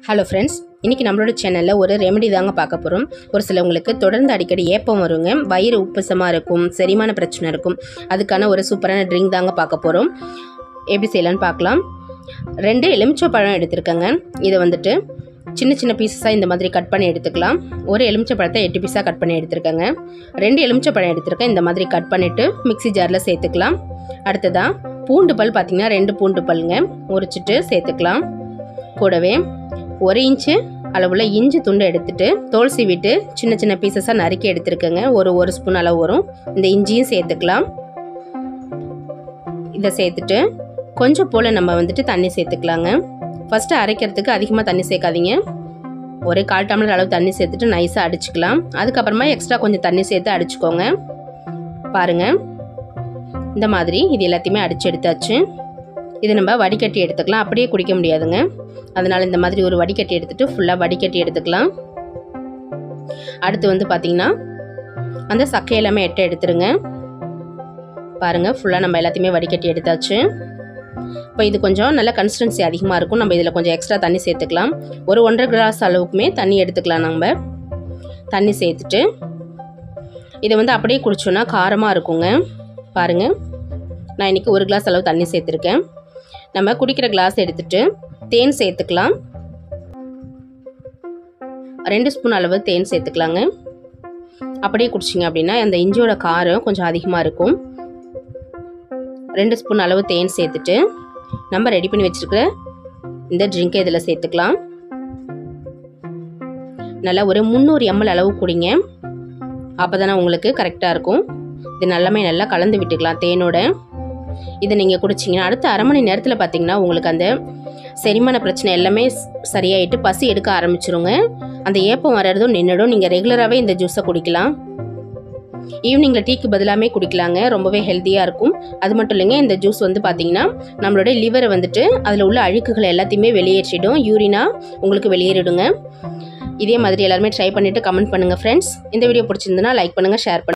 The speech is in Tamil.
ஹலோ ஃப்ரெண்ட்ஸ் இன்றைக்கி நம்மளோட சேனலில் ஒரு ரெமெடி தாங்க பார்க்க போகிறோம் ஒரு சிலவங்களுக்கு தொடர்ந்து அடிக்கடி ஏப்பம் வருங்க வயிறு உப்புசமாக இருக்கும் செரிமான பிரச்சனை இருக்கும் அதுக்கான ஒரு சூப்பரான ட்ரிங்க் தாங்க பார்க்க போகிறோம் எப்படி செய்யலான்னு பார்க்கலாம் ரெண்டு எலுமிச்சை பழம் எடுத்திருக்கேங்க இதை வந்துட்டு சின்ன சின்ன பீசஸாக இந்த மாதிரி கட் பண்ணி எடுத்துக்கலாம் ஒரு எலுமிச்சை பழத்தை எட்டு பீஸாக கட் பண்ணி எடுத்திருக்கேங்க ரெண்டு எலுமிச்சை பழம் எடுத்திருக்கேன் இந்த மாதிரி கட் பண்ணிவிட்டு மிக்ஸி ஜாரில் சேர்த்துக்கலாம் அடுத்ததாக பூண்டு பல் பார்த்திங்கன்னா ரெண்டு பூண்டு பல்லுங்க உரிச்சிட்டு சேர்த்துக்கலாம் கூடவே ஒரு இன்ச்சு அளவுள்ள இஞ்சி துண்டு எடுத்துட்டு தோல் சீவிட்டு சின்ன சின்ன பீசஸாக நறுக்கி எடுத்துருக்கேங்க ஒரு ஒரு ஸ்பூன் அளவு வரும் இந்த இஞ்சியும் சேர்த்துக்கலாம் இதை சேர்த்துட்டு கொஞ்சம் போல் நம்ம வந்துட்டு தண்ணி சேர்த்துக்கலாங்க ஃபஸ்ட்டு அரைக்கிறதுக்கு அதிகமாக தண்ணி சேர்க்காதீங்க ஒரு கால் டம்ளர் அளவு தண்ணி சேர்த்துட்டு நைஸாக அடிச்சுக்கலாம் அதுக்கப்புறமா எக்ஸ்ட்ரா கொஞ்சம் தண்ணி சேர்த்து அடிச்சுக்கோங்க பாருங்கள் இந்த மாதிரி இது எல்லாத்தையுமே அடித்து எடுத்தாச்சு இது நம்ம வடிகட்டி எடுத்துக்கலாம் அப்படியே குடிக்க முடியாதுங்க அதனால் இந்த மாதிரி ஒரு வடிகட்டி எடுத்துகிட்டு ஃபுல்லாக வடிகட்டி எடுத்துக்கலாம் அடுத்து வந்து பார்த்திங்கன்னா அந்த சக்கை எல்லாமே எட்டை எடுத்துருங்க பாருங்கள் ஃபுல்லாக நம்ம எல்லாத்தையுமே வடிகட்டி எடுத்தாச்சு இப்போ இது கொஞ்சம் நல்ல கன்சிஸ்டன்சி அதிகமாக இருக்கும் நம்ம இதில் கொஞ்சம் எக்ஸ்ட்ரா தண்ணி சேர்த்துக்கலாம் ஒரு ஒன்றரை கிளாஸ் அளவுக்குமே தண்ணி எடுத்துக்கலாம் நம்ம தண்ணி சேர்த்துட்டு இதை வந்து அப்படியே குடிச்சோன்னா காரமாக இருக்குங்க பாருங்கள் நான் இன்றைக்கி ஒரு கிளாஸ் அளவு தண்ணி சேர்த்துருக்கேன் நம்ம குடிக்கிற கிளாஸ் எடுத்துட்டு தேன் சேர்த்துக்கலாம் ரெண்டு ஸ்பூன் அளவு தேன் சேர்த்துக்கலாங்க அப்படியே குடிச்சிங்க அப்படின்னா அந்த இஞ்சியோட காரம் கொஞ்சம் அதிகமாக இருக்கும் ரெண்டு ஸ்பூன் அளவு தேன் சேர்த்துட்டு நம்ம ரெடி பண்ணி வச்சுருக்கிற இந்த ட்ரிங்கை இதில் சேர்த்துக்கலாம் நல்லா ஒரு முந்நூறு எம்எல் அளவு குடிங்க அப்போ தானே உங்களுக்கு கரெக்டாக இருக்கும் இது நல்லாமே நல்லா கலந்து விட்டுக்கலாம் தேனோட இதை நீங்கள் குடிச்சிங்கன்னா அடுத்த அரை மணி நேரத்தில் பார்த்தீங்கன்னா உங்களுக்கு அந்த செரிமான பிரச்சனை எல்லாமே சரியாயிட்டு பசி எடுக்க ஆரம்பிச்சிருங்க அந்த ஏப்பம் வர்றதும் நின்றுடும் நீங்கள் ரெகுலராகவே இந்த ஜூஸை குடிக்கலாம் ஈவினிங்கில் டீக்கு பதிலாமே குடிக்கலாங்க ரொம்பவே ஹெல்த்தியாக இருக்கும் அது மட்டும் இல்லைங்க இந்த ஜூஸ் வந்து பார்த்தீங்கன்னா நம்மளுடைய லிவரை வந்துட்டு அதில் உள்ள அழுக்குகளை எல்லாத்தையுமே வெளியேற்றிடும் யூரினா உங்களுக்கு வெளியேறிடுங்க இதே மாதிரி எல்லாருமே ட்ரை பண்ணிவிட்டு கமெண்ட் பண்ணுங்கள் ஃப்ரெண்ட்ஸ் இந்த வீடியோ பிடிச்சிருந்துன்னா லைக் பண்ணுங்கள் ஷேர் பண்ணுங்கள்